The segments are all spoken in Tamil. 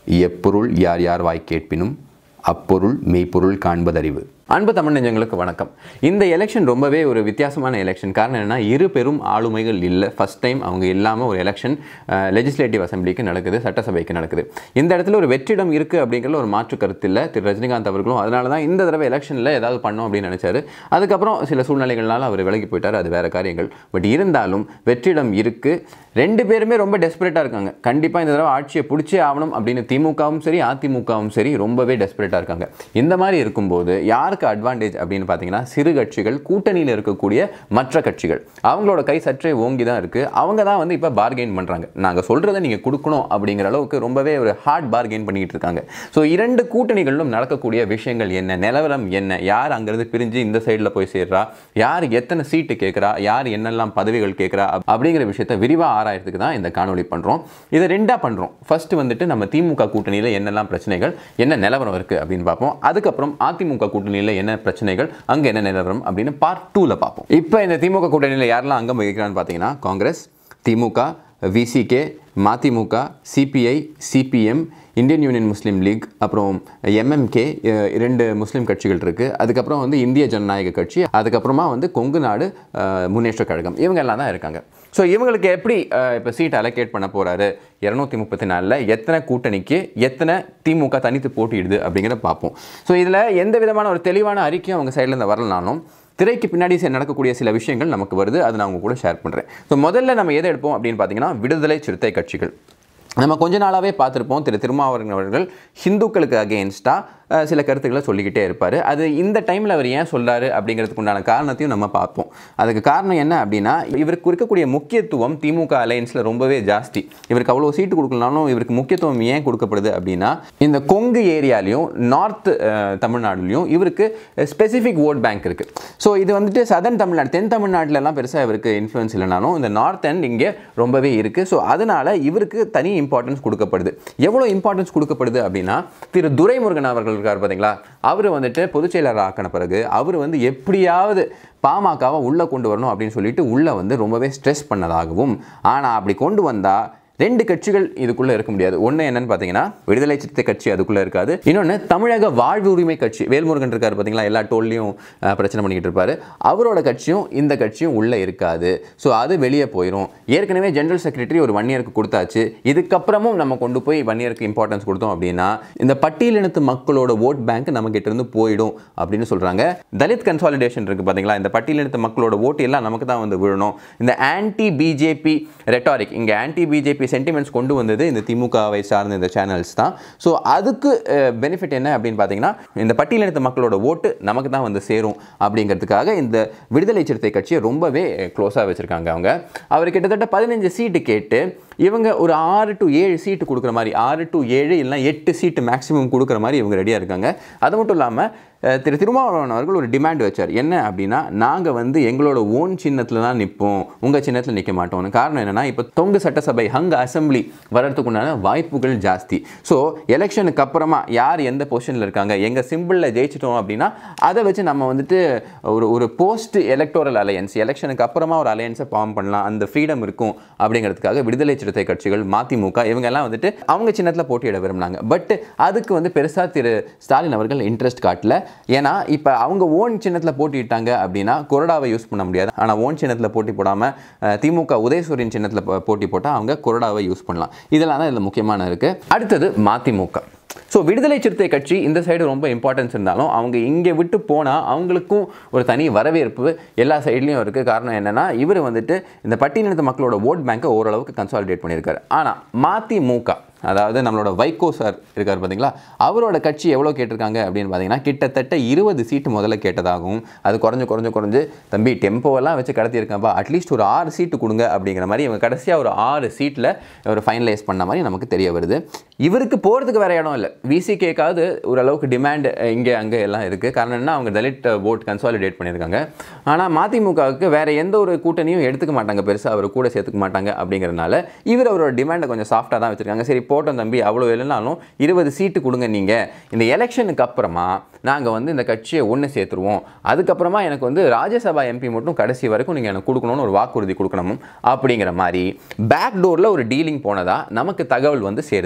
எப்பொருள் யார் யார் வாய் கேட்பினும் அப்பொருள் மெய்ப்பொருள் காண்பதறிவு அன்பு தமிழ் நெஞ்சங்களுக்கு வணக்கம் இந்த எலெக்ஷன் ரொம்பவே ஒரு வித்தியாசமான எலெக்ஷன் காரணம் என்னன்னா இரு பெரும் ஆளுமைகள் இல்லை ஃபர்ஸ்ட் டைம் அவங்க இல்லாமல் ஒரு எலெக்ஷன் லெஜிஸ்லேட்டிவ் அசம்பிளிக்கு நடக்குது சட்டசபைக்கு நடக்குது இந்த இடத்துல ஒரு வெற்றிடம் இருக்குது அப்படிங்கிற ஒரு மாற்று கருத்து இல்லை திரு ரஜினிகாந்த் அவர்களும் அதனால தான் இந்த தடவை எலெக்ஷனில் ஏதாவது பண்ணோம் அப்படின்னு நினைச்சாரு அதுக்கப்புறம் சில சூழ்நிலைகள்னால அவர் விலகி போயிட்டார் அது வேற காரியங்கள் பட் இருந்தாலும் வெற்றிடம் இருக்குது ரெண்டு பேருமே ரொம்ப டெஸ்பரேட்டாக இருக்காங்க கண்டிப்பாக இந்த தடவை ஆட்சியை பிடிச்சே ஆகணும் அப்படின்னு திமுகவும் சரி அதிமுகவும் சரி ரொம்பவே டெஸ்பரேட்டாக இருக்காங்க இந்த மாதிரி இருக்கும்போது யாருக்கு அட்வான்டேஜ் அப்படின்னு பார்த்தீங்கன்னா சிறு கட்சிகள் கூட்டணியில் இருக்கக்கூடிய மற்ற கட்சிகள் அவங்களோட கை சற்றே ஓங்கி தான் இருக்குது அவங்க தான் வந்து இப்போ பார்கெயின் பண்ணுறாங்க நாங்கள் சொல்கிறத நீங்கள் கொடுக்கணும் அப்படிங்கிற அளவுக்கு ரொம்பவே ஒரு ஹார்ட் பார்கெயின் பண்ணிக்கிட்டு இருக்காங்க ஸோ இரண்டு கூட்டணிகளிலும் நடக்கக்கூடிய விஷயங்கள் என்ன நிலவரம் என்ன யார் அங்கேருந்து பிரிஞ்சு இந்த சைடில் போய் சேர்றா யார் எத்தனை சீட்டு கேட்குறா யார் என்னெல்லாம் பதவிகள் கேட்குறா அப்படிங்கிற விஷயத்தை விரிவாக ஆராயறதுக்கு தான் இந்த காணொளி பண்ணுறோம் இதை ரெண்டாக பண்ணுறோம் ஃபர்ஸ்ட் வந்துட்டு நம்ம திமுக கூட்டணியில் என்னெல்லாம் பிரச்சனைகள் என்ன நிலவரம் இருக்குது அப்படின்னு பார்ப்போம் அதுக்கப்புறம் அதிமுக கூட்டணியில் என்ன பிரச்சனைகள் அங்கே என்ன நிலவரம் அப்படின்னு பார்ட் டூவில் பார்ப்போம் இப்போ இந்த திமுக கூட்டணியில் யாரெல்லாம் அங்கம் வகிக்கிறான்னு பார்த்தீங்கன்னா காங்கிரஸ் திமுக விசிகே மதிமுக சிபிஐ சிபிஎம் இந்தியன் யூனியன் முஸ்லீம் லீக் அப்புறம் எம்எம்கே இரண்டு முஸ்லீம் கட்சிகள் இருக்குது அதுக்கப்புறம் வந்து இந்திய ஜனநாயக கட்சி அதுக்கப்புறமா வந்து கொங்கு நாடு அஹ், முன்னேற்ற கழகம் இவங்க எல்லாம் தான் இருக்காங்க ஸோ இவங்களுக்கு எப்படி இப்போ சீட் அலோகேட் பண்ண போகிறாரு இரநூத்தி முப்பத்தி நாலில் எத்தனை கூட்டணிக்கு எத்தனை திமுக தனித்து போட்டியிடுது அப்படிங்கிறத பார்ப்போம் ஸோ இதில் எந்த விதமான ஒரு தெளிவான அறிக்கையும் அவங்க சைடில் இருந்து வரலனாலும் திரைக்கு பின்னாடி சி- நடக்கக்கூடிய சில விஷயங்கள் நமக்கு வருது அதை நான் உங்க கூட ஷேர் பண்ணுறேன் ஸோ முதல்ல நம்ம எதை எடுப்போம் அப்படின்னு பார்த்தீங்கன்னா விடுதலை சிறுத்தை கட்சிகள் நம்ம கொஞ்ச நாளாகவே பார்த்துருப்போம் திரு திருமாவளவன் அவர்கள் ஹிந்துக்களுக்கு அகெயின்ஸ்டாக சில கருத்துக்களை சொல்லிக்கிட்டே இருப்பார் அது இந்த டைமில் அவர் ஏன் சொல்றாரு அப்படிங்கிறதுக்கு உண்டான காரணத்தையும் நம்ம பார்ப்போம் அதுக்கு காரணம் என்ன அப்படின்னா இவருக்கு இருக்கக்கூடிய முக்கியத்துவம் திமுக அலையன்ஸில் ரொம்பவே ஜாஸ்தி இவருக்கு அவ்வளோ சீட்டு கொடுக்கலனாலும் இவருக்கு முக்கியத்துவம் ஏன் கொடுக்கப்படுது அப்படின்னா இந்த கொங்கு ஏரியாலையும் நார்த் தமிழ்நாடுலையும் இவருக்கு ஸ்பெசிஃபிக் ஓட் பேங்க் இருக்குது ஸோ இது வந்துட்டு சதன் தமிழ்நாடு தென் தமிழ்நாட்டிலலாம் பெருசாக இவருக்கு இன்ஃப்ளூயன்ஸ் இல்லைனாலும் இந்த நார்த் அண்ட் இங்கே ரொம்பவே இருக்குது ஸோ அதனால் இவருக்கு தனி இம்பார்ட்டன்ஸ் கொடுக்கப்படுது எவ்வளோ இம்பார்ட்டன்ஸ் கொடுக்கப்படுது அப்படின்னா திரு துரைமுருகன் அவர்கள் இருக்கார் பார்த்தீங்களா அவர் வந்துட்டு பொதுச் செயலாளர் ஆக்கின பிறகு அவர் வந்து எப்படியாவது பாமகவை உள்ளே கொண்டு வரணும் அப்படின்னு சொல்லிட்டு உள்ளே வந்து ரொம்பவே ஸ்ட்ரெஸ் பண்ணதாகவும் ஆனால் அப்படி கொண்டு வந்தால் ரெண்டு கட்சிகள் இதுக்குள்ளே இருக்க முடியாது ஒன்று என்னன்னு பார்த்தீங்கன்னா விடுதலை சிறுத்தை கட்சி அதுக்குள்ளே இருக்காது இன்னொன்று தமிழக வாழ்வு உரிமை கட்சி வேல்முருகன் இருக்கார் பார்த்தீங்களா எல்லா டோல்லையும் அஹ், பிரச்சனை பண்ணிக்கிட்டு இருப்பாரு அவரோட கட்சியும் இந்த கட்சியும் உள்ளே இருக்காது ஸோ அது வெளியே போயிடும் ஏற்கனவே ஜெனரல் செக்ரட்டரி ஒரு ஒன் இயருக்கு கொடுத்தாச்சு இதுக்கப்புறமும் நம்ம கொண்டு போய் ஒன் இயருக்கு இம்பார்ட்டன்ஸ் கொடுத்தோம் அப்படின்னா இந்த பட்டியலினத்து மக்களோட ஓட் பேங்க் நம்ம கிட்ட இருந்து போயிடும் அப்படின்னு சொல்கிறாங்க தலித் கன்சாலிடேஷன் இருக்குது பார்த்தீங்களா இந்த பட்டியலினத்து மக்களோட ஓட்டு எல்லாம் நமக்கு தான் வந்து விழணும் இந்த ஆன்டி பிஜேபி ரெட்டாரிக் இங்கே ஆன்டி பிஜேபி சென்டிமெண்ட்ஸ் கொண்டு வந்தது இந்த திமுகவை சார்ந்த இந்த சேனல்ஸ் தான் ஸோ அதுக்கு பெனிஃபிட் என்ன அப்படின்னு பார்த்தீங்கன்னா இந்த பட்டியலினத்து மக்களோட ஓட்டு நமக்கு தான் வந்து சேரும் அப்படிங்கிறதுக்காக இந்த விடுதலை சிறுத்தை கட்சியை ரொம்பவே க்ளோஸாக வச்சுருக்காங்க அவங்க அவர் கிட்டத்தட்ட பதினஞ்சு சீட்டு கேட்டு இவங்க ஒரு ஆறு டு ஏழு சீட்டு கொடுக்குற மாதிரி ஆறு டு ஏழு இல்லைனா எட்டு சீட்டு மேக்ஸிமம் கொடுக்குற மாதிரி இவங்க ரெடியாக இருக்காங்க அது மட்டும் இல்லாமல் அஹ், திரு திருமாவளவன் அவர்கள் ஒரு டிமாண்ட் வச்சார் என்ன அப்படின்னா நாங்கள் வந்து எங்களோட ஓன் சின்னத்தில் தான் நிற்போம் உங்கள் சின்னத்தில் நிற்க மாட்டோம்னு காரணம் என்னன்னா இப்போ தொங்கு சட்டசபை ஹங் அசம்பிளி வர்றதுக்குண்டான வாய்ப்புகள் ஜாஸ்தி ஸோ எலெக்ஷனுக்கு அப்புறமா யார் எந்த பொசிஷனில் இருக்காங்க எங்கள் சிம்பிளில் ஜெயிச்சிட்டோம் அப்படின்னா அதை வச்சு நம்ம வந்துட்டு ஒரு ஒரு போஸ்ட் எலக்டோரல் அலையன்ஸ் எலெக்ஷனுக்கு அப்புறமா ஒரு அலையன்ஸை ஃபார்ம் பண்ணலாம் அந்த ஃப்ரீடம் இருக்கும் அப்படிங்கிறதுக்காக விடுதலை சிறுத்தை கட்சிகள் மதிமுக இவங்க எல்லாம் வந்துட்டு அவங்க சின்னத்தில் போட்டியிட விரும்பினாங்க பட் அதுக்கு வந்து பெருசாக திரு ஸ்டாலின் அவர்கள் இன்ட்ரெஸ்ட் காட்டல ஏன்னா இப்போ அவங்க ஓன் சின்னத்தில் போட்டியிட்டாங்க அப்படின்னா கொறடாவை யூஸ் பண்ண முடியாது ஆனால் ஓன் சின்னத்தில் போட்டி போடாமல் திமுக உதயசூரியன் சின்னத்தில் போ- போட்டி போட்டால் அவங்க கொறடாவை யூஸ் பண்ணலாம் இதெல்லாம் தான் இதில் முக்கியமான இருக்குது அடுத்தது மதிமுக ஸோ விடுதலை சிறுத்தை கட்சி இந்த சைடு ரொம்ப இம்பார்ட்டன்ஸ் இருந்தாலும் அவங்க இங்கே விட்டு போனால் அவங்களுக்கும் ஒரு தனி வரவேற்பு எல்லா சைட்லேயும் இருக்குது காரணம் என்னென்னா இவர் வந்துட்டு இந்த பட்டியலினத்து மக்களோட ஓட் பேங்கை ஓரளவுக்கு கன்சாலிடேட் பண்ணியிருக்காரு ஆனால் மதிமுக அதாவது நம்மளோட வைகோ சார் இருக்கார் பார்த்தீங்களா அவரோட கட்சி எவ்வளோ கேட்டிருக்காங்க அப்படின்னு பார்த்தீங்கன்னா கிட்டத்தட்ட இருபது சீட்டு முதல்ல கேட்டதாகவும் அது குறைஞ்சு குறைஞ்சு குறைஞ்சு தம்பி டெம்போவெல்லாம் வச்சு கடத்தியிருக்காப்பா அட்லீஸ்ட் ஒரு ஆறு சீட்டு கொடுங்க அப்படிங்கிற மாதிரி இவங்க கடைசியாக ஒரு ஆறு சீட்டில் ஒரு ஃபைனலைஸ் பண்ண மாதிரி நமக்கு தெரிய வருது இவருக்கு போகிறதுக்கு வேற இடம் இல்லை விசிகேக்காவது ஓரளவுக்கு டிமாண்ட் இங்கே அங்கே எல்லாம் இருக்குது காரணம் என்ன அவங்க தலித் ஓட் கன்சாலிடேட் பண்ணியிருக்காங்க ஆனால் மதிமுகவுக்கு வேற எந்த ஒரு கூட்டணியும் எடுத்துக்க மாட்டாங்க பெருசாக அவர் கூட சேர்த்துக்க மாட்டாங்க அப்படிங்கிறனால இவர் அவரோட டிமாண்டை கொஞ்சம் சாஃப்டாக தான் வச்சுருக்காங்க சரி போட்டோம் தம்பி அவ்வளோ இல்லைனாலும் இருபது சீட்டு கொடுங்க நீங்கள் இந்த எலெக்ஷனுக்கு அப்புறமா நாங்கள் வந்து இந்த கட்சியை ஒன்று சேர்த்துருவோம் அதுக்கப்புறமா எனக்கு வந்து ராஜ்யசபா எம்பி மட்டும் கடைசி வரைக்கும் நீங்கள் எனக்கு கொடுக்கணும்னு ஒரு வாக்குறுதி கொடுக்கணும் அப்படிங்கிற மாதிரி பேக் டோரில் ஒரு டீலிங் போனதா நமக்கு தகவல் வந்து சேருது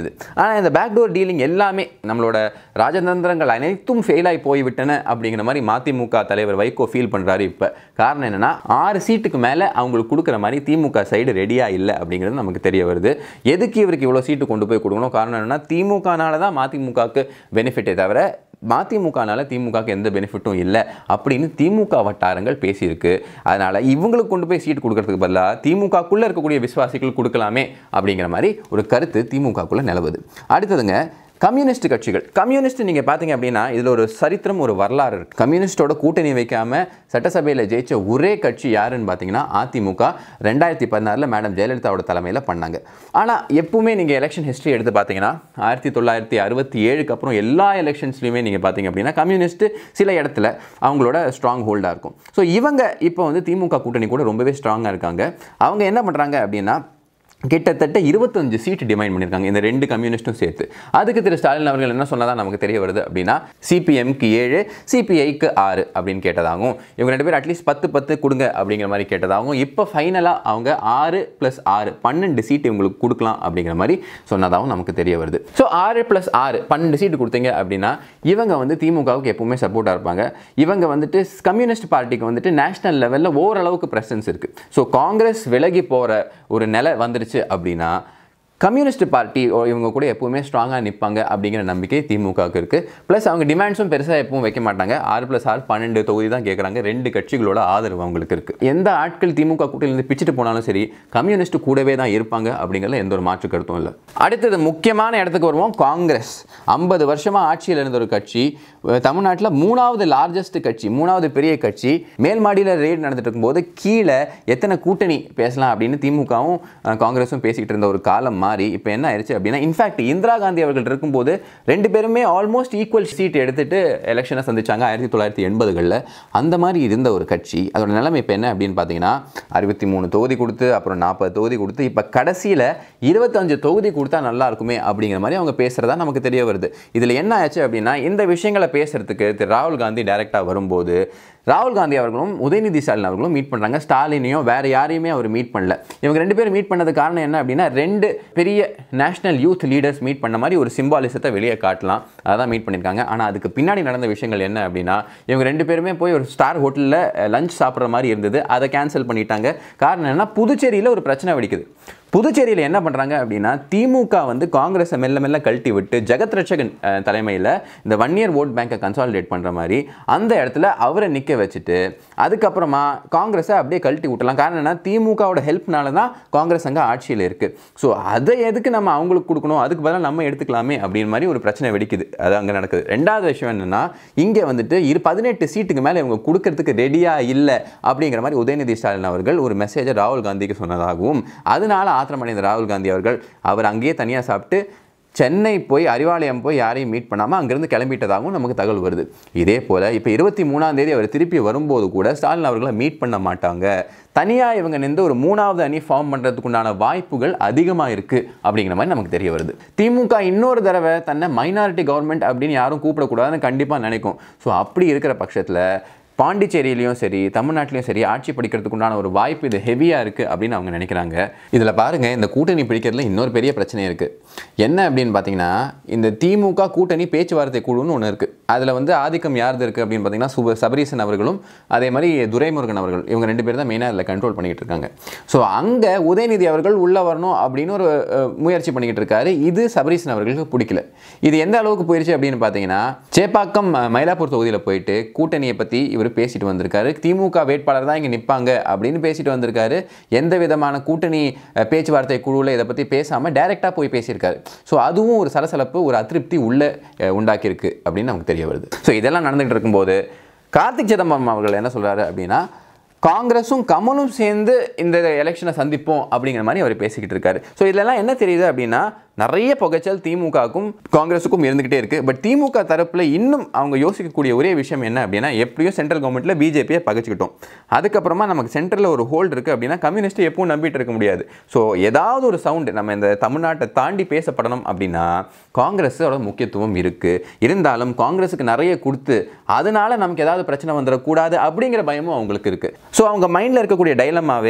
ஆனால் இந்த பேக்டோர் டீலிங் எல்லாமே நம்மளோட ராஜதந்திரங்கள் அனைத்தும் ஃபெயிலாகி போய்விட்டன அப்படிங்கிற மாதிரி மதிமுக தலைவர் வைகோ ஃபீல் பண்ணுறாரு இப்போ காரணம் என்னன்னா ஆறு சீட்டுக்கு மேலே அவங்களுக்கு கொடுக்குற மாதிரி திமுக சைடு ரெடியாக இல்லை அப்படிங்கிறது நமக்கு தெரிய வருது எதுக்கு இவருக்கு இவ்வளோ சீட்டு கொண்டு போய் கொடுக்கணும் காரணம் என்னன்னா திமுகனால தான் மதிமுகவுக்கு பெனிஃபிட்டே தவிர மதிமுகனால திமுகவுக்கு எந்த பெனிஃபிட்டும் இல்லை அப்படின்னு திமுக வட்டாரங்கள் பேசியிருக்கு அதனால் இவங்களுக்கு கொண்டு போய் சீட் கொடுக்கறதுக்கு பதிலாக திமுகக்குள்ளே இருக்கக்கூடிய விசுவாசிகள் கொடுக்கலாமே அப்படிங்கிற மாதிரி ஒரு கருத்து திமுகக்குள்ளே நிலவுது அடுத்ததுங்க கம்யூனிஸ்ட் கட்சிகள் கம்யூனிஸ்ட் நீங்கள் பார்த்தீங்க அப்படின்னா இதில் ஒரு சரித்திரம் ஒரு வரலாறு இருக்குது கம்யூனிஸ்டோட கூட்டணி வைக்காம சட்டசபையில் ஜெயிச்ச ஒரே கட்சி யாருன்னு பார்த்தீங்கன்னா அதிமுக ரெண்டாயிரத்தி பதினாறில் மேடம் ஜெயலலிதாவோட தலைமையில் பண்ணாங்க ஆனால் எப்பவுமே நீங்கள் எலெக்ஷன் ஹிஸ்ட்ரி எடுத்து பார்த்தீங்கன்னா ஆயிரத்தி தொள்ளாயிரத்தி அறுபத்தி ஏழுக்கு அப்புறம் எல்லா எலெக்ஷன்ஸ்லையுமே நீங்கள் பார்த்தீங்க அப்படின்னா கம்யூனிஸ்ட் சில இடத்துல அவங்களோட ஸ்ட்ராங் ஹோல்டாக இருக்கும் ஸோ இவங்க இப்போ வந்து திமுக கூட்டணி கூட ரொம்பவே ஸ்ட்ராங்காக இருக்காங்க அவங்க என்ன பண்ணுறாங்க அப்படின்னா கிட்டத்தட்ட இருபத்தஞ்சு சீட்டு டிமைண்ட் பண்ணியிருக்காங்க இந்த ரெண்டு கம்யூனிஸ்ட்டும் சேர்த்து அதுக்கு திரு ஸ்டாலின் அவர்கள் என்ன சொன்னதா நமக்கு தெரிய வருது அப்படின்னா சிபிஎம்க்கு ஏழு சிபிஐக்கு ஆறு அப்படின்னு கேட்டதாகவும் இவங்க ரெண்டு பேரும் அட்லீஸ்ட் பத்து பத்து கொடுங்க அப்படிங்கிற மாதிரி கேட்டதாகவும் இப்போ ஃபைனலாக அவங்க ஆறு ப்ளஸ் ஆறு பன்னெண்டு சீட்டு இவங்களுக்கு கொடுக்கலாம் அப்படிங்கிற மாதிரி சொன்னதாகவும் நமக்கு தெரிய வருது ஸோ ஆறு ப்ளஸ் ஆறு பன்னெண்டு சீட்டு கொடுத்தீங்க அப்படின்னா இவங்க வந்து திமுகவுக்கு எப்பவுமே சப்போர்ட்டாக இருப்பாங்க இவங்க வந்துட்டு கம்யூனிஸ்ட் பார்ட்டிக்கு வந்துட்டு நேஷனல் லெவலில் ஓரளவுக்கு ப்ரெசன்ஸ் இருக்குது ஸோ காங்கிரஸ் விலகி போகிற ஒரு நிலை வந்துருச்சு அப்படின்னா கம்யூனிஸ்ட் பார்ட்டி இவங்க கூட எப்பவுமே ஸ்ட்ராங்காக நிற்பாங்க அப்படிங்கிற நம்பிக்கை திமுகவுக்கு இருக்குது ப்ளஸ் அவங்க டிமாண்ட்ஸும் பெருசாக எப்பவும் வைக்க மாட்டாங்க ஆறு ப்ளஸ் ஆறு பன்னெண்டு தொகுதி தான் கேட்குறாங்க ரெண்டு கட்சிகளோட ஆதரவு அவங்களுக்கு இருக்குது எந்த ஆட்கள் திமுக கூட்டணியிலேருந்து பிச்சுட்டு போனாலும் சரி கம்யூனிஸ்ட் கூடவே தான் இருப்பாங்க அப்படிங்கிறதுல எந்த ஒரு மாற்று கருத்தும் இல்லை அடுத்தது முக்கியமான இடத்துக்கு வருவோம் காங்கிரஸ் ஐம்பது வருஷமாக ஆட்சியில் இருந்த ஒரு கட்சி தமிழ்நாட்டில் மூணாவது லார்ஜஸ்ட் கட்சி மூணாவது பெரிய கட்சி மேல் மாடியில் ரேட் நடந்துட்டு இருக்கும்போது கீழே எத்தனை கூட்டணி பேசலாம் அப்படின்னு திமுகவும் அஹ், காங்கிரஸும் பேசிக்கிட்டு இருந்த ஒரு காலம் மாறி இப்போ என்ன ஆயிடுச்சு அப்படின்னா இன்ஃபேக்ட் இந்திரா காந்தி அவர்கள் இருக்கும்போது ரெண்டு பேருமே ஆல்மோஸ்ட் ஈக்குவல் சீட் எடுத்துட்டு எலெக்ஷனை சந்திச்சாங்க ஆயிரத்தி தொள்ளாயிரத்தி எண்பதுகளில் அந்த மாதிரி இருந்த ஒரு கட்சி அதோட நிலைமை இப்போ என்ன அப்படின்னு பார்த்தீங்கன்னா அறுபத்தி மூணு தொகுதி கொடுத்து அப்புறம் நாற்பது தொகுதி கொடுத்து இப்போ கடைசியில் இருபத்தஞ்சு தொகுதி கொடுத்தா நல்லா இருக்குமே அப்படிங்கிற மாதிரி அவங்க பேசுகிறதா நமக்கு தெரிய வருது இதில் என்ன ஆச்சு அப்படின்னா இந்த விஷயங்களை பேசுறதுக்கு திரு ராகுல் காந்தி டைரெக்டாக வரும்போது ராகுல் காந்தி அவர்களும் உதயநிதி ஸ்டாலின் அவர்களும் மீட் பண்ணுறாங்க ஸ்டாலினையும் வேற யாரையுமே அவர் மீட் பண்ணல இவங்க ரெண்டு பேரும் மீட் பண்ணது காரணம் என்ன அப்படின்னா ரெண்டு பெரிய நேஷனல் யூத் லீடர்ஸ் மீட் பண்ண மாதிரி ஒரு சிம்பாலிசத்தை வெளியே காட்டலாம் அதான் மீட் பண்ணியிருக்காங்க ஆனால் அதுக்கு பின்னாடி நடந்த விஷயங்கள் என்ன அப்படின்னா இவங்க ரெண்டு பேருமே போய் ஒரு ஸ்டார் ஹோட்டலில் லஞ்ச் சாப்பிட்ற மாதிரி இருந்தது அதை கேன்சல் பண்ணிட்டாங்க காரணம் என்னன்னா புதுச்சேரியில் ஒரு பிரச்சனை வெடிக்குது புதுச்சேரியில் என்ன பண்ணுறாங்க அப்படின்னா திமுக வந்து காங்கிரஸை மெல்ல மெல்ல கழட்டி விட்டு ஜெகத் ரட்சகன் தலைமையில் இந்த ஒன் இயர் ஓட் பேங்கை கன்சாலிடேட் பண்ணுற மாதிரி அந்த இடத்துல அவரை நிற்க வச்சுட்டு அதுக்கப்புறமா காங்கிரஸை அப்படியே கழட்டி விட்டலாம் காரணம் என்ன திமுகவோட ஹெல்ப்னால தான் காங்கிரஸ் அங்கே ஆட்சியில் இருக்குது ஸோ அதை எதுக்கு நம்ம அவங்களுக்கு கொடுக்கணும் அதுக்கு பதிலாக நம்ம எடுத்துக்கலாமே அப்படின்னு மாதிரி ஒரு பிரச்சனை வெடிக்குது அது அங்கே நடக்குது ரெண்டாவது விஷயம் என்னென்னா இங்கே வந்துட்டு இரு பதினெட்டு சீட்டுக்கு மேலே இவங்க கொடுக்கறதுக்கு ரெடியாக இல்லை அப்படிங்கிற மாதிரி உதயநிதி ஸ்டாலின் அவர்கள் ஒரு மெசேஜை ராகுல் காந்திக்கு சொன்னதாகவும் அதனால ஆத்திரமடைந்த ராகுல் காந்தி அவர்கள் அவர் அங்கேயே தனியாக சாப்பிட்டு சென்னை போய் அறிவாலயம் போய் யாரையும் மீட் பண்ணாமல் அங்கேருந்து கிளம்பிட்டதாகவும் நமக்கு தகவல் வருது இதே போல் இப்போ இருபத்தி மூணாம் தேதி அவர் திருப்பி வரும்போது கூட ஸ்டாலின் அவர்களை மீட் பண்ண மாட்டாங்க தனியாக இவங்க நின்று ஒரு மூணாவது அணி ஃபார்ம் பண்ணுறதுக்கு உண்டான வாய்ப்புகள் அதிகமாக இருக்குது அப்படிங்கிற மாதிரி நமக்கு தெரிய வருது திமுக இன்னொரு தடவை தன்னை மைனாரிட்டி கவர்மெண்ட் அப்படின்னு யாரும் கூப்பிடக்கூடாதுன்னு கண்டிப்பாக நினைக்கும் ஸோ அப்படி இருக்கிற பட்சத்தில் பாண்டிச்சேரியிலையும் சரி தமிழ்நாட்டிலையும் சரி ஆட்சி பிடிக்கிறதுக்கு உண்டான ஒரு வாய்ப்பு இது ஹெவியாக இருக்குது அப்படின்னு அவங்க நினைக்கிறாங்க இதில் பாருங்கள் இந்த கூட்டணி பிடிக்கிறதுல இன்னொரு பெரிய பிரச்சனை இருக்குது என்ன அப்படின்னு பார்த்தீங்கன்னா இந்த திமுக கூட்டணி பேச்சுவார்த்தை குழுன்னு ஒன்று இருக்குது அதில் வந்து ஆதிக்கம் யாருது இருக்குது அப்படின்னு பார்த்தீங்கன்னா சுப சபரீசன் அவர்களும் அதே மாதிரி துரைமுருகன் அவர்கள் இவங்க ரெண்டு பேர் தான் மெயினாக இதில் கண்ட்ரோல் பண்ணிக்கிட்டு இருக்காங்க ஸோ அங்கே உதயநிதி அவர்கள் உள்ளே வரணும் அப்படின்னு ஒரு அஹ், முயற்சி பண்ணிக்கிட்டு இருக்காரு இது சபரீசன் அவர்களுக்கு பிடிக்கல இது எந்த அளவுக்கு போயிருச்சு அப்படின்னு பார்த்தீங்கன்னா சேப்பாக்கம் அஹ், மயிலாப்பூர் தொகுதியில் போயிட்டு கூட்டணியை பற்றி இவர் பேசிட்டு வந்திருக்காரு திமுக வேட்பாளர் தான் இங்கே நிற்பாங்க அப்படின்னு பேசிட்டு வந்திருக்காரு எந்த விதமான கூட்டணி அஹ், பேச்சுவார்த்தை குழுவில் இதை பற்றி பேசாமல் டைரெக்டாக போய் பேசியிருக்காரு ஸோ அதுவும் ஒரு சலசலப்பு ஒரு அதிருப்தி உள்ள அஹ், உண்டாக்கியிருக்கு அப்படின்னு நமக்கு தெரிய வருது ஸோ இதெல்லாம் நடந்துகிட்டு இருக்கும்போது கார்த்திக் சிதம்பரம் அவர்கள் என்ன சொல்றாரு அப்படின்னா காங்கிரஸும் கமலும் சேர்ந்து இந்த எலெக்ஷனை சந்திப்போம் அப்படிங்கிற மாதிரி அவர் பேசிக்கிட்டு இருக்காரு ஸோ இதெல்லாம் என்ன தெரியுது அப்படின்னா நிறைய புகைச்சல் திமுகவுக்கும் காங்கிரஸுக்கும் இருந்துகிட்டே இருக்கு பட் திமுக தரப்புல இன்னும் அவங்க யோசிக்கக்கூடிய ஒரே விஷயம் என்ன அப்படின்னா எப்படியும் சென்ட்ரல் கவர்மெண்ட்ல பிஜேபியை பகைச்சிக்கிட்டோம் அதுக்கப்புறமா நமக்கு சென்ட்ரலில் ஒரு ஹோல்டு இருக்கு அப்படின்னா கம்யூனிஸ்ட் எப்பவும் நம்பிட்டு இருக்க முடியாது ஸோ ஏதாவது ஒரு சவுண்டு நம்ம இந்த தமிழ்நாட்டை தாண்டி பேசப்படணும் அப்படின்னா காங்கிரஸோட முக்கியத்துவம் இருக்கு இருந்தாலும் காங்கிரஸுக்கு நிறைய கொடுத்து அதனால நமக்கு ஏதாவது பிரச்சனை வந்துடக்கூடாது அப்படிங்கிற பயமும் அவங்களுக்கு இருக்கு ஸோ அவங்க மைண்டில் இருக்கக்கூடிய டைலமாவே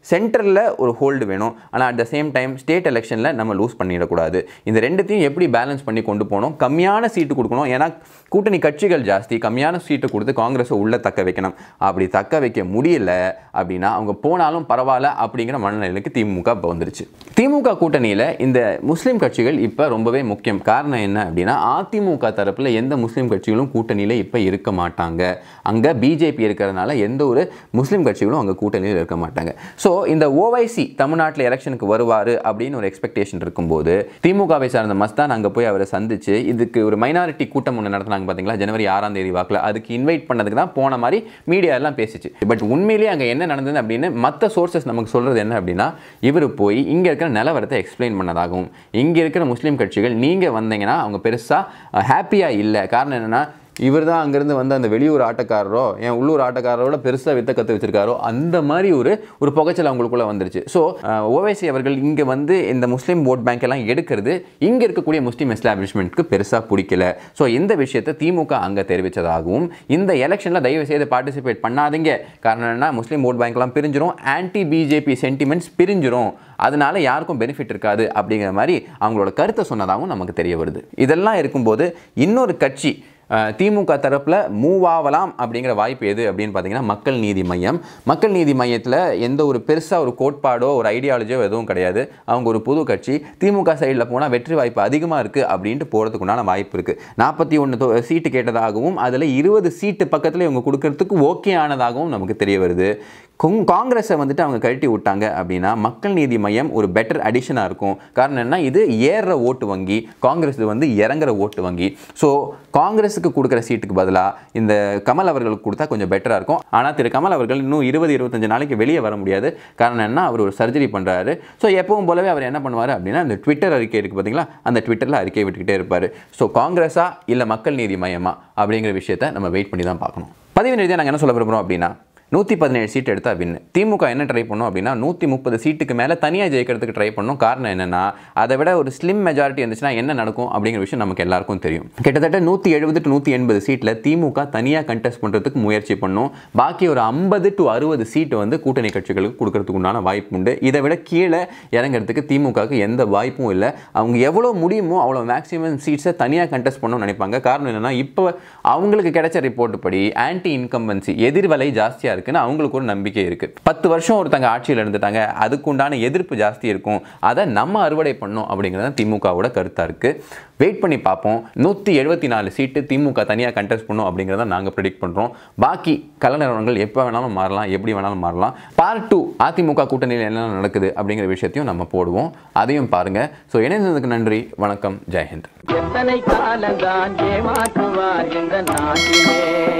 சென்டரில் ஒரு ஹோல்டு வேணும் ஆனால் at the same time state எலெக்ஷனில் நம்ம லூஸ் பண்ணிடக்கூடாது இந்த ரெண்டுத்தையும் எப்படி பேலன்ஸ் பண்ணி கொண்டு போகணும் கம்மியான சீட்டு கொடுக்கணும் ஏன்னா கூட்டணி கட்சிகள் ஜாஸ்தி கம்மியான சீட்டு கொடுத்து காங்கிரஸை உள்ளே தக்க வைக்கணும் அப்படி தக்க வைக்க முடியல அப்படின்னா அவங்க போனாலும் பரவாயில்ல அப்படிங்கிற மனநிலைக்கு திமுக இப்போ வந்துருச்சு திமுக கூட்டணியில் இந்த முஸ்லீம் கட்சிகள் இப்போ ரொம்பவே முக்கியம் காரணம் என்ன அப்படின்னா அதிமுக தரப்பில் எந்த முஸ்லீம் கட்சிகளும் கூட்டணியில் இப்போ இருக்க மாட்டாங்க அங்கே பிஜேபி இருக்கிறதுனால எந்த ஒரு முஸ்லீம் கட்சிகளும் அங்கே கூட்டணியில் இருக்க மாட்டாங்க ஸோ இந்த ஓவைசி தமிழ்நாட்டில் எலெக்ஷனுக்கு வருவார் அப்படின்னு ஒரு எக்ஸ்பெக்டேஷன் இருக்கும்போது திமுகவை சார்ந்த மஸ்தான் அங்கே போய் அவரை சந்திச்சு இதுக்கு ஒரு மைனாரிட்டி கூட்டம் ஒன்று நடத்தினாங்க பார்த்தீங்களா ஜனவரி ஆறாம் தேதி வாக்கில் அதுக்கு இன்வைட் பண்ணதுக்கு தான் போன மாதிரி மீடியா எல்லாம் பேசிச்சு பட் உண்மையிலேயே அங்கே என்ன நடந்தது அப்படின்னு மற்ற சோர்சஸ் நமக்கு சொல்கிறது என்ன அப்படின்னா இவர் போய் இங்கே இருக்கிற நிலவரத்தை எக்ஸ்பிளைன் பண்ணதாகவும் இங்கே இருக்கிற முஸ்லீம் கட்சிகள் நீங்கள் வந்தீங்கன்னா அவங்க பெருசாக ஹாப்பியாக இல்லை காரணம் என்னென்னா இவர் தான் அங்கேருந்து வந்து அந்த வெளியூர் ஆட்டக்காரரோ என் உள்ளூர் ஆட்டக்காரரோட பெருசாக வித்த கற்று வச்சிருக்காரோ அந்த மாதிரி ஒரு ஒரு புகைச்சல் அவங்களுக்குள்ள வந்துருச்சு ஸோ ஓவைசி அவர்கள் இங்கே வந்து இந்த முஸ்லீம் ஓட் பேங்க் எல்லாம் எடுக்கிறது இங்கே இருக்கக்கூடிய முஸ்லீம் எஸ்டாப்ளிஷ்மெண்ட்க்கு பெருசாக பிடிக்கல ஸோ இந்த விஷயத்தை திமுக அங்கே தெரிவித்ததாகவும் இந்த எலெக்ஷனில் தயவு செய்து பார்ட்டிசிபேட் பண்ணாதீங்க காரணம் என்ன முஸ்லீம் ஓட் பேங்க்லாம் பிரிஞ்சிரும் ஆன்டி பிஜேபி சென்டிமெண்ட்ஸ் பிரிஞ்சிரும் அதனால யாருக்கும் பெனிஃபிட் இருக்காது அப்படிங்கிற மாதிரி அவங்களோட கருத்தை சொன்னதாகவும் நமக்கு தெரிய வருது இதெல்லாம் இருக்கும்போது இன்னொரு கட்சி அஹ், திமுக தரப்பில் மூவ் ஆகலாம் அப்படிங்கிற வாய்ப்பு எது அப்படின்னு பார்த்தீங்கன்னா மக்கள் நீதி மையம் மக்கள் நீதி மையத்தில் எந்த ஒரு பெருசாக ஒரு கோட்பாடோ ஒரு ஐடியாலஜியோ எதுவும் கிடையாது அவங்க ஒரு புது கட்சி திமுக சைடில் போனால் வெற்றி வாய்ப்பு அதிகமாக இருக்குது அப்படின்ட்டு போகிறதுக்குண்டான வாய்ப்பு இருக்குது நாற்பத்தி ஒன்று சீட்டு கேட்டதாகவும் அதில் இருபது சீட்டு பக்கத்தில் இவங்க கொடுக்கறதுக்கு ஓகே ஆனதாகவும் நமக்கு தெரிய வருது கொங் காங்கிரஸை வந்துட்டு அவங்க கழட்டி விட்டாங்க அப்படின்னா மக்கள் நீதி மையம் ஒரு பெட்டர் அடிஷனாக இருக்கும் காரணம் என்ன இது ஏறுற ஓட்டு வங்கி காங்கிரஸ் வந்து இறங்குற ஓட்டு வங்கி ஸோ காங்கிரஸுக்கு கொடுக்குற சீட்டுக்கு பதிலாக இந்த கமல் அவர்களுக்கு கொடுத்தா கொஞ்சம் பெட்டராக இருக்கும் ஆனால் திரு கமல் அவர்கள் இன்னும் இருபது இருபத்தஞ்சு நாளைக்கு வெளியே வர முடியாது காரணம் என்ன அவர் ஒரு சர்ஜரி பண்ணுறாரு ஸோ எப்பவும் போலவே அவர் என்ன பண்ணுவார் அப்படின்னா இந்த ட்விட்டர் அறிக்கை இருக்குது பார்த்தீங்களா அந்த ட்விட்டரில் அறிக்கை விட்டுக்கிட்டே இருப்பார் ஸோ காங்கிரஸா இல்லை மக்கள் நீதி மையமா அப்படிங்கிற விஷயத்தை நம்ம வெயிட் பண்ணி தான் பார்க்கணும் பதிவு ரீதியாக நாங்கள் என்ன சொல்ல விரும்புகிறோம் அப்படின்னா நூற்றி பதினேழு சீட் எடுத்தா வின்னு திமுக என்ன ட்ரை பண்ணோம் அப்படின்னா நூற்றி முப்பது சீட்டுக்கு மேலே தனியாக ஜெயிக்கிறதுக்கு ட்ரை பண்ணோம் காரணம் என்னென்னா அதை விட ஒரு ஸ்லிம் மெஜாரிட்டி இருந்துச்சுன்னா என்ன நடக்கும் அப்படிங்கிற விஷயம் நமக்கு எல்லாருக்கும் தெரியும் கிட்டத்தட்ட நூற்றி எழுபது டு நூற்றி எண்பது சீட்டில் திமுக தனியாக கண்டெஸ்ட் பண்ணுறதுக்கு முயற்சி பண்ணும் பாக்கி ஒரு ஐம்பது டு அறுபது சீட்டு வந்து கூட்டணி கட்சிகளுக்கு கொடுக்கறதுக்கு உண்டான வாய்ப்பு உண்டு இதை விட கீழே இறங்குறதுக்கு திமுகவுக்கு எந்த வாய்ப்பும் இல்லை அவங்க எவ்வளோ முடியுமோ அவ்வளோ மேக்ஸிமம் சீட்ஸை தனியாக கண்டெஸ்ட் பண்ணணும்னு நினைப்பாங்க காரணம் என்னென்னா இப்போ அவங்களுக்கு கிடைச்ச ரிப்போர்ட் படி ஆன்டி இன்கம்பன்சி எதிர்வலை ஜாஸ்தியாக இருக்குன்னு அவங்களுக்கு ஒரு நம்பிக்கை இருக்குது பத்து வருஷம் ஒருத்தங்க ஆட்சியில் இருந்துட்டாங்க அதுக்கு உண்டான எதிர்ப்பு ஜாஸ்தி இருக்கும் அதை நம்ம அறுவடை பண்ணோம் அப்படிங்கிறது தான் திமுகவோட கருத்தாக இருக்குது வெயிட் பண்ணி பார்ப்போம் நூற்றி எழுபத்தி நாலு சீட்டு திமுக தனியாக கண்டெஸ்ட் பண்ணும் அப்படிங்கிறத நாங்கள் ப்ரெடிக்ட் பண்ணுறோம் பாக்கி கல நிறுவனங்கள் எப்போ வேணாலும் மாறலாம் எப்படி வேணாலும் மாறலாம் பார்ட் டூ அதிமுக கூட்டணியில் என்ன நடக்குது அப்படிங்கிற விஷயத்தையும் நம்ம போடுவோம் அதையும் பாருங்கள் ஸோ இணைந்ததுக்கு நன்றி வணக்கம் ஜெயஹிந்த் எத்தனை காலந்தான் ஏமாற்றுவார் இந்த நாட்டிலே